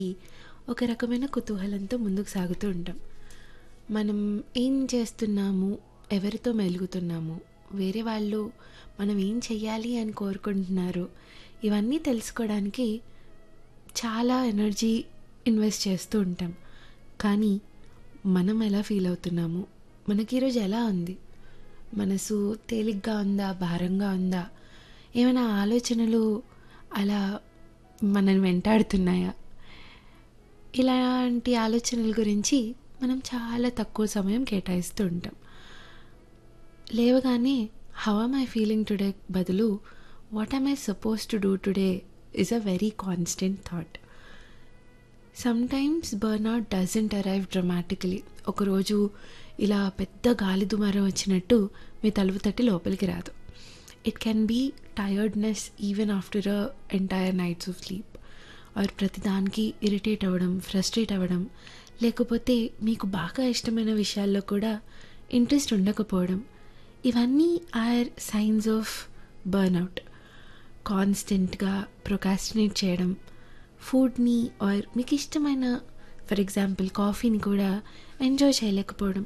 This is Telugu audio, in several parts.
ఒక రకమైన కుతూహలంతో ముందుకు సాగుతూ ఉంటాం మనం ఏం చేస్తున్నాము ఎవరితో మెలుగుతున్నాము వేరే వాళ్ళు మనం ఏం చెయ్యాలి అని కోరుకుంటున్నారు ఇవన్నీ తెలుసుకోవడానికి చాలా ఎనర్జీ ఇన్వెస్ట్ చేస్తూ ఉంటాం కానీ మనం ఎలా ఫీల్ అవుతున్నాము మనకి ఈరోజు ఎలా ఉంది మనసు తేలిగ్గా ఉందా భారంగా ఉందా ఏమైనా ఆలోచనలు అలా మనల్ని వెంటాడుతున్నాయా ఇలాంటి ఆలోచనల గురించి మనం చాలా తక్కువ సమయం కేటాయిస్తూ ఉంటాం లేవగానే how am I feeling today బదులు what am I suppose to do today is a very constant thought sometimes burnout doesn't arrive dramatically ఒకరోజు ఇలా పెద్ద గాలి దుమారం వచ్చినట్టు మీ తలుపు తట్టి లోపలికి రాదు it can be tiredness even after a entire nights of sleep or ప్రతిదానికి ఇరిటేట్ అవ్వడం ఫ్రస్ట్రేట్ అవ్వడం లేకపోతే మీకు బాగా ఇష్టమైన విషయాల్లో కూడా ఇంట్రెస్ట్ ఉండకపోవడం ఇవన్నీ ఆర్ సైన్స్ ఆఫ్ బర్న్అవుట్ కాన్స్టెంట్గా ప్రొకాస్టినేట్ చేయడం ఫుడ్ని ఆర్ మీకు ఇష్టమైన ఫర్ ఎగ్జాంపుల్ కాఫీని కూడా ఎంజాయ్ చేయలేకపోవడం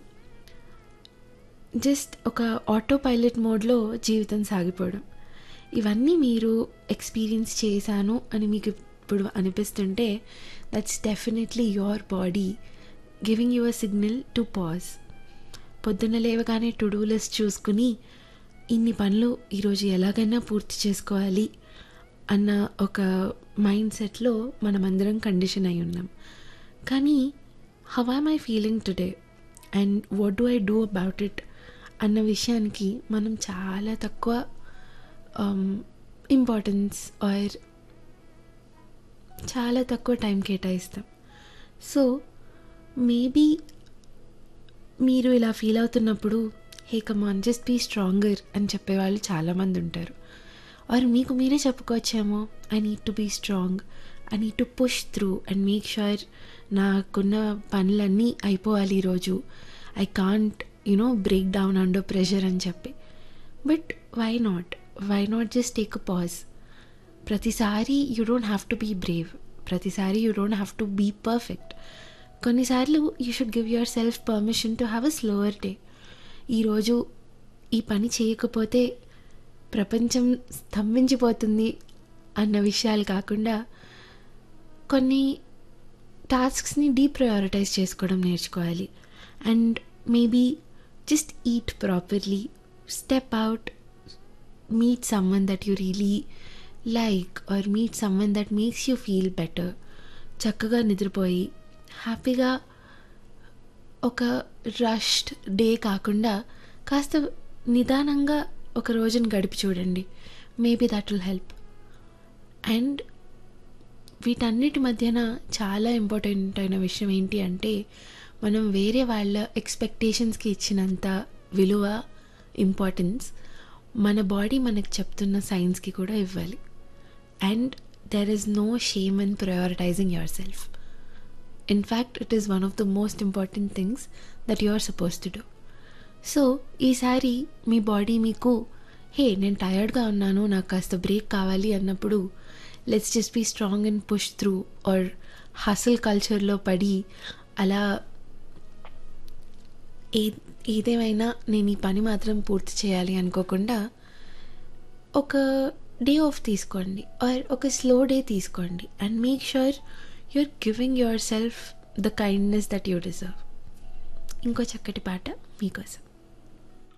జస్ట్ ఒక ఆటో పైలట్ మోడ్లో జీవితం సాగిపోవడం ఇవన్నీ మీరు ఎక్స్పీరియన్స్ చేశాను అని మీకు ఇప్పుడు అనిపిస్తుంటే that's definitely your body giving your signal to pause పొద్దున్న లేవగానే టు డూ లిస్ట్ చూసుకుని ఇన్ని పనులు ఈరోజు ఎలాగైనా పూర్తి చేసుకోవాలి అన్న ఒక మైండ్ సెట్లో మనమందరం కండిషన్ అయి ఉన్నాం కానీ how am I feeling today and what do I do about it అన్న విషయానికి మనం చాలా తక్కువ ఇంపార్టెన్స్ ఆర్ చాలా తక్కువ టైం కేటాయిస్తాం సో మేబీ మీరు ఇలా ఫీల్ అవుతున్నప్పుడు hey come on just be stronger అని చెప్పేవాళ్ళు చాలామంది ఉంటారు ఆర్ మీకు మీరే చెప్పుకోవచ్చేమో I need to be strong I need to push through and make sure నాకున్న పనులన్నీ అయిపోవాలి ఈరోజు I can't you know break down under pressure అని చెప్పి but why not why not just take a pause ప్రతిసారి you don't have to be brave ప్రతిసారి you don't have to be perfect కొన్నిసార్లు you should give your yourself permission to have a slower day ఈరోజు ఈ పని చేయకపోతే ప్రపంచం స్తంభించిపోతుంది అన్న విషయాలు కాకుండా కొన్ని టాస్క్స్ని డీప్రయారిటైజ్ చేసుకోవడం నేర్చుకోవాలి and maybe just eat properly step out meet someone that you really like or meet someone that makes you feel better చక్కగా నిద్రపోయి హ్యాపీగా ఒక రష్డ్ డే కాకుండా కాస్త నిదానంగా ఒక రోజుని గడిపి చూడండి maybe that will help and వీటన్నిటి మధ్యన చాలా ఇంపార్టెంట్ అయిన విషయం ఏంటి అంటే మనం వేరే వాళ్ళ ఎక్స్పెక్టేషన్స్కి ఇచ్చినంత విలువ ఇంపార్టెన్స్ మన బాడీ మనకు చెప్తున్న సైన్స్కి కూడా ఇవ్వాలి and there is no shame in prioritising yourself in fact it is one of the most important things that you are suppose to do so ఈసారి మీ బాడీ మీకు హే నేను టయర్డ్గా ఉన్నాను నాకు కాస్త బ్రేక్ కావాలి అన్నప్పుడు let's just be strong and push through or hustle కల్చర్లో పడి అలా ఏ ఏదేమైనా నేను ఈ పని మాత్రం పూర్తి చేయాలి అనుకోకుండా ఒక డే ఆఫ్ తీసుకోండి ఆర్ ఒక స్లో డే తీసుకోండి and make sure you're giving yourself the kindness that you deserve ఇంకో చక్కటి పాట మీకోసం